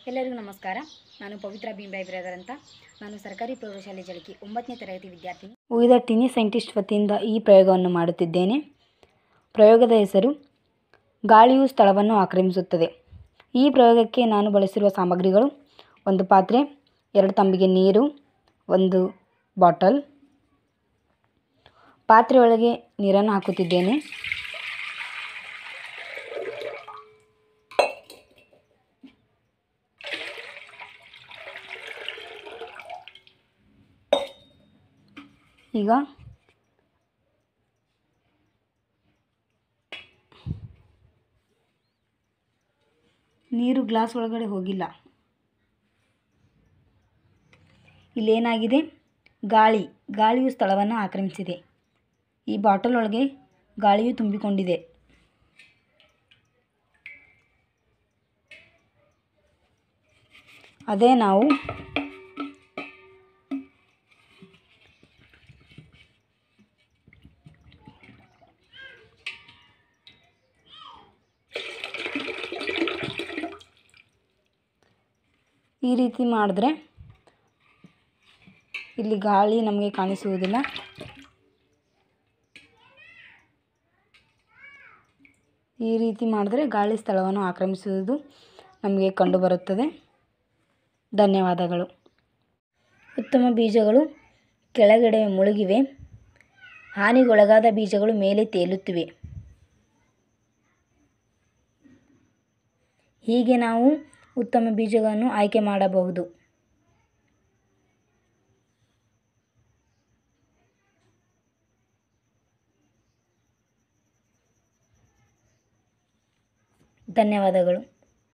ಎಲ್ಲರಿಗೂ ನಮಸ್ಕಾರ ನಾನು ಪವಿತ್ರ ಭೀಮ್ರಾಯ್ ಬ್ರದರ್ ಅಂತ ನಾನು ಸರ್ಕಾರಿ ಪ್ರೌಢಶಾಲೆ ಜಳಕಿ ಒಂಬತ್ತನೇ ತರಗತಿ ವಿದ್ಯಾರ್ಥಿನಿ ಉಳಿದ ಟಿನಿ ಸೈಂಟಿಸ್ಟ್ ವತಿಯಿಂದ ಈ ಪ್ರಯೋಗವನ್ನು ಮಾಡುತ್ತಿದ್ದೇನೆ ಪ್ರಯೋಗದ ಹೆಸರು ಗಾಳಿಯು ಸ್ಥಳವನ್ನು ಆಕ್ರಮಿಸುತ್ತದೆ ಈ ಪ್ರಯೋಗಕ್ಕೆ ನಾನು ಬಳಸಿರುವ ಸಾಮಗ್ರಿಗಳು ಒಂದು ಪಾತ್ರೆ ಎರಡು ತಂಬಿಗೆ ನೀರು ಒಂದು ಬಾಟಲ್ ಪಾತ್ರೆಯೊಳಗೆ ನೀರನ್ನು ಹಾಕುತ್ತಿದ್ದೇನೆ ಈಗ ನೀರು ಗ್ಲಾಸ್ ಒಳಗಡೆ ಹೋಗಿಲ್ಲ ಇಲ್ಲೇನಾಗಿದೆ ಗಾಳಿ ಗಾಳಿಯು ಸ್ಥಳವನ್ನು ಆಕ್ರಮಿಸಿದೆ ಈ ಬಾಟಲ್ ಒಳಗೆ ಗಾಳಿಯು ತುಂಬಿಕೊಂಡಿದೆ ಅದೇ ನಾವು ಈ ರೀತಿ ಮಾಡಿದ್ರೆ ಇಲ್ಲಿ ಗಾಳಿ ನಮಗೆ ಕಾಣಿಸುವುದಿಲ್ಲ ಈ ರೀತಿ ಮಾಡಿದ್ರೆ ಗಾಳಿ ಸ್ಥಳವನ್ನು ಆಕ್ರಮಿಸುವುದು ನಮಗೆ ಕಂಡುಬರುತ್ತದೆ ಧನ್ಯವಾದಗಳು ಉತ್ತಮ ಬೀಜಗಳು ಕೆಳಗಡೆ ಮುಳುಗಿವೆ ಹಾನಿಗೊಳಗಾದ ಬೀಜಗಳು ಮೇಲೆ ತೇಲುತ್ತಿವೆ ಹೀಗೆ ನಾವು ಉತ್ತಮ ಬೀಜಗಳನ್ನು ಆಯ್ಕೆ ಮಾಡಬಹುದು ಧನ್ಯವಾದಗಳು